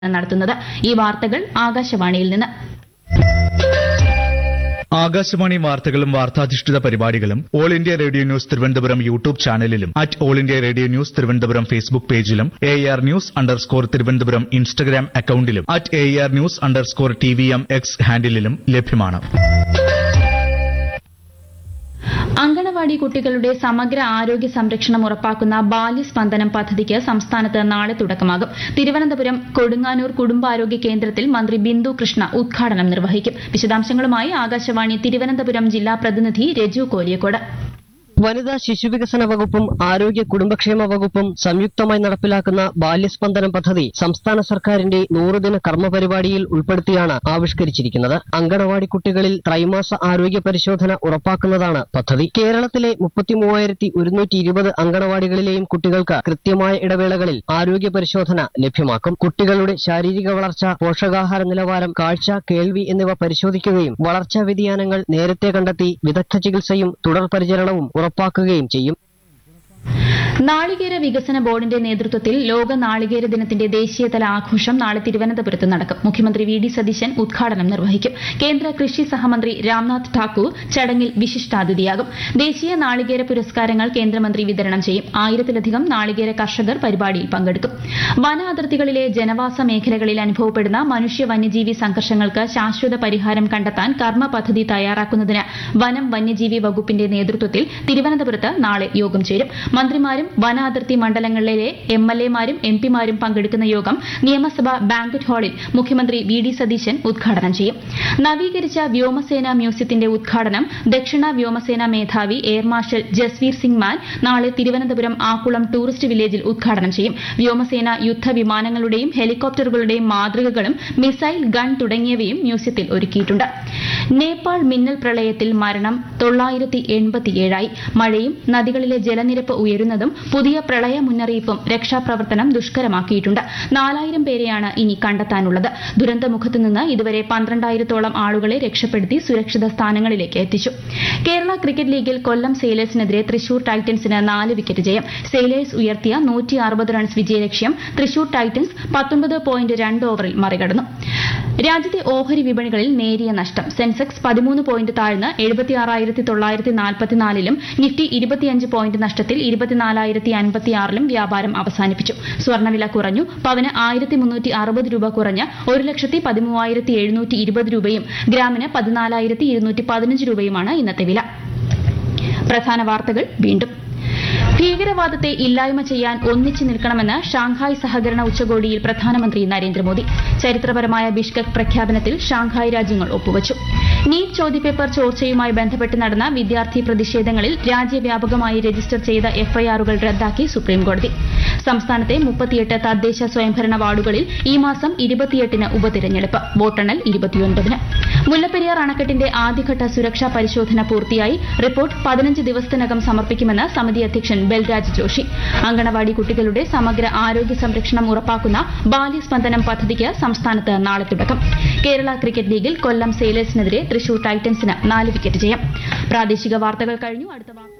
നടത്തുന്നത് ഈ വാർത്തകൾ ആകാശവാണിയിൽ നിന്ന് ആകാശവാണി വാർത്തകളും വാർത്താധിഷ്ഠിത പരിപാടികളും all India radio news Thiruvananthapuram YouTube ചാനലിലും at all India radio news Thiruvananthapuram Facebook പേജിലും A R news underscore Thiruvananthapuram Instagram അക്കൌണ്ടിലും at A R news underscore T V M X ഹാൻഡിലും ലഭ്യമാണ് അങ്കണവാടി കുട്ടികളുടെ സമഗ്ര ആരോഗ്യ സംരക്ഷണം ഉറപ്പാക്കുന്ന ബാല്യസ്പന്ദനം പദ്ധതിക്ക് സംസ്ഥാനത്ത് നാളെ തുടക്കമാകും തിരുവനന്തപുരം കൊടുങ്ങാനൂർ കുടുംബാരോഗ്യ കേന്ദ്രത്തിൽ മന്ത്രി ബിന്ദു കൃഷ്ണ ഉദ്ഘാടനം നിർവഹിക്കും വിശദാംശങ്ങളുമായി ആകാശവാണി തിരുവനന്തപുരം ജില്ലാ പ്രതിനിധി രജു കോലിയക്കോട് വനിതാ ശിശുവികസന വകുപ്പും ആരോഗ്യ കുടുംബക്ഷേമ വകുപ്പും സംയുക്തമായി നടപ്പിലാക്കുന്ന ബാല്യസ്പന്ദനം പദ്ധതി സംസ്ഥാന സർക്കാരിന്റെ നൂറുദിന കർമ്മ പരിപാടിയിൽ ഉൾപ്പെടുത്തിയാണ് ആവിഷ്കരിച്ചിരിക്കുന്നത് അങ്കണവാടി കുട്ടികളിൽ ത്രൈമാസ ആരോഗ്യ പരിശോധന ഉറപ്പാക്കുന്നതാണ് പദ്ധതി കേരളത്തിലെ മുപ്പത്തിമൂവായിരത്തി ഒരുന്നൂറ്റി ഇരുപത് അങ്കണവാടികളിലെയും കുട്ടികൾക്ക് കൃത്യമായ ഇടവേളകളിൽ ആരോഗ്യ പരിശോധന ലഭ്യമാക്കും കുട്ടികളുടെ ശാരീരിക വളർച്ച പോഷകാഹാര നിലവാരം കാഴ്ച കേൾവി എന്നിവ പരിശോധിക്കുകയും വളർച്ചാ വ്യതിയാനങ്ങൾ നേരത്തെ കണ്ടെത്തി വിദഗ്ധ ചികിത്സയും തുടർ പരിചരണവും ഉറപ്പാക്കുകയും ചെയ്യും നാളികേര വികസന ബോർഡിന്റെ നേതൃത്വത്തിൽ ലോക നാളികേര ദിനത്തിന്റെ ദേശീയതല ആഘോഷം നാളെ തിരുവനന്തപുരത്ത് നടക്കും മുഖ്യമന്ത്രി വി ഡി സതീശൻ ഉദ്ഘാടനം നിർവഹിക്കും കേന്ദ്ര കൃഷി സഹമന്ത്രി രാംനാഥ് ഠാക്കൂർ ചടങ്ങിൽ വിശിഷ്ടാതിഥിയാകും ദേശീയ നാളികേര പുരസ്കാരങ്ങൾ കേന്ദ്രമന്ത്രി വിതരണം ചെയ്യും ആയിരത്തിലധികം നാളികേര കർഷകർ പരിപാടിയിൽ പങ്കെടുക്കും വന അതിർത്തികളിലെ ജനവാസ മേഖലകളിൽ അനുഭവപ്പെടുന്ന മനുഷ്യ വന്യജീവി സംഘർഷങ്ങൾക്ക് ശാശ്വത പരിഹാരം കണ്ടെത്താൻ കർമ്മ പദ്ധതി തയ്യാറാക്കുന്നതിന് വനം വന്യജീവി വകുപ്പിന്റെ നേതൃത്വത്തിൽ തിരുവനന്തപുരത്ത് നാളെ യോഗം ചേരും മന്ത്രിമാരും വന അതിർത്തി മണ്ഡലങ്ങളിലെ എം എൽ എമാരും എം പിമാരും പങ്കെടുക്കുന്ന യോഗം നിയമസഭ ബാങ്കറ്റ് ഹാളിൽ മുഖ്യമന്ത്രി വി ഡി സതീശൻ ഉദ്ഘാടനം ചെയ്യും നവീകരിച്ച വ്യോമസേന മ്യൂസിയത്തിന്റെ ഉദ്ഘാടനം ദക്ഷിണ വ്യോമസേന മേധാവി എയർ മാർഷൽ ജസ്വീർ സിംഗ് മാൻ നാളെ തിരുവനന്തപുരം ആക്കുളം ടൂറിസ്റ്റ് വില്ലേജിൽ ഉദ്ഘാടനം ചെയ്യും വ്യോമസേന യുദ്ധവിമാനങ്ങളുടെയും ഹെലികോപ്റ്ററുകളുടെയും മാതൃകകളും മിസൈൽ ഗൺ തുടങ്ങിയവയും മ്യൂസിയത്തിൽ ഒരുക്കിയിട്ടുണ്ട് നേപ്പാൾ മിന്നൽ പ്രളയത്തിൽ മരണം തൊള്ളായിരത്തി എൺപത്തിയേഴായി മഴയും നദികളിലെ ജലനിരപ്പ് ഉയരുന്നതും പുതിയ പ്രളയ മുന്നറിയിപ്പും രക്ഷാപ്രവർത്തനം ദുഷ്കരമാക്കിയിട്ടുണ്ട് നാലായിരം പേരെയാണ് ഇനി കണ്ടെത്താനുള്ളത് ദുരന്തമുഖത്ത് നിന്ന് ഇതുവരെ പന്ത്രണ്ടായിരത്തോളം ആളുകളെ രക്ഷപ്പെടുത്തി സുരക്ഷിത സ്ഥാനങ്ങളിലേക്ക് എത്തിച്ചു കേരള ക്രിക്കറ്റ് ലീഗിൽ കൊല്ലം സെയിലേഴ്സിനെതിരെ തൃശൂർ ടൈറ്റൻസിന് നാല് വിക്കറ്റ് ജയം സെയിലേഴ്സ് ഉയർത്തിയ നൂറ്റി അറുപത് റൺസ് വിജയലക്ഷ്യം തൃശൂർ ടൈറ്റൻസ് പത്തൊൻപത് പോയിന്റ് രണ്ട് ഓവറിൽ മറികടന്നു രാജ്യത്തെ ഓഹരി വിപണികളിൽ നേരിയ നഷ്ടം സെൻസെക്സ് പതിമൂന്ന് പോയിന്റ് താഴ്ന്ന് എഴുപത്തിയാറായിരത്തി തൊള്ളായിരത്തി നാൽപ്പത്തിനാലിലും നിഫ്റ്റി ഇരുപത്തിയഞ്ച് പോയിന്റ് നഷ്ടത്തിൽ ഇരുപത്തിനാലായിരത്തി അൻപത്തിയാറിലും വ്യാപാരം അവസാനിപ്പിച്ചു സ്വർണ്ണവില കുറഞ്ഞു പവന് ആയിരത്തി മുന്നൂറ്റി അറുപത് രൂപ കുറഞ്ഞ് ഒരു ലക്ഷത്തി പതിമൂവായിരത്തി എഴുന്നൂറ്റി ഇരുപത് രൂപയും ഗ്രാമിന് പതിനാലായിരത്തി ഇരുന്നൂറ്റി പതിനഞ്ച് രൂപയുമാണ് ഇന്നത്തെ വില പ്രധാന വാർത്തകൾ വീണ്ടും ഭീകരവാദത്തെ ഇല്ലായ്മ ചെയ്യാൻ ഒന്നിച്ചു നിൽക്കണമെന്ന് ഷാങ്ഹായ് സഹകരണ ഉച്ചകോടിയിൽ പ്രധാനമന്ത്രി നരേന്ദ്രമോദി ചരിത്രപരമായ ബിഷ്കക് പ്രഖ്യാപനത്തിൽ ഷാങ്ഹായ് രാജ്യങ്ങൾ ഒപ്പുവച്ചു നീറ്റ് ചോദ്യപേപ്പർ ചോർച്ചയുമായി ബന്ധപ്പെട്ട് നടന്ന വിദ്യാർത്ഥി പ്രതിഷേധങ്ങളിൽ രാജ്യവ്യാപകമായി രജിസ്റ്റർ ചെയ്ത എഫ്ഐആറുകൾ റദ്ദാക്കി സുപ്രീംകോടതി സംസ്ഥാനത്തെ മുപ്പത്തിയെട്ട് തദ്ദേശ സ്വയംഭരണ വാർഡുകളിൽ ഈ മാസം ഇരുപത്തിയെട്ടിന് ഉപതിരഞ്ഞെടുപ്പ് വോട്ടെണ്ണൽ ഇരുപത്തിയൊൻപതിന് മുല്ലപ്പെരിയാർ അണക്കെട്ടിന്റെ ആദ്യഘട്ട സുരക്ഷാ പരിശോധന പൂർത്തിയായി റിപ്പോർട്ട് പതിനഞ്ച് ദിവസത്തിനകം സമർപ്പിക്കുമെന്ന് സമിതി അധ്യക്ഷൻ ബൽരാജ് ജോഷി അങ്കണവാടി കുട്ടികളുടെ സമഗ്ര ആരോഗ്യ സംരക്ഷണം ഉറപ്പാക്കുന്ന ബാല്യസ്പന്ദനം പദ്ധതിക്ക് സംസ്ഥാനത്ത് നാളെ തുടക്കം കേരള ക്രിക്കറ്റ് ലീഗിൽ കൊല്ലം സെയിലേഴ്സിനെതിരെ തൃശൂർ ടൈറ്റൻസിന് നാല് വിക്കറ്റ് ജയം പ്രാദേശിക വാർത്തകൾ കഴിഞ്ഞു അടുത്ത വാർത്ത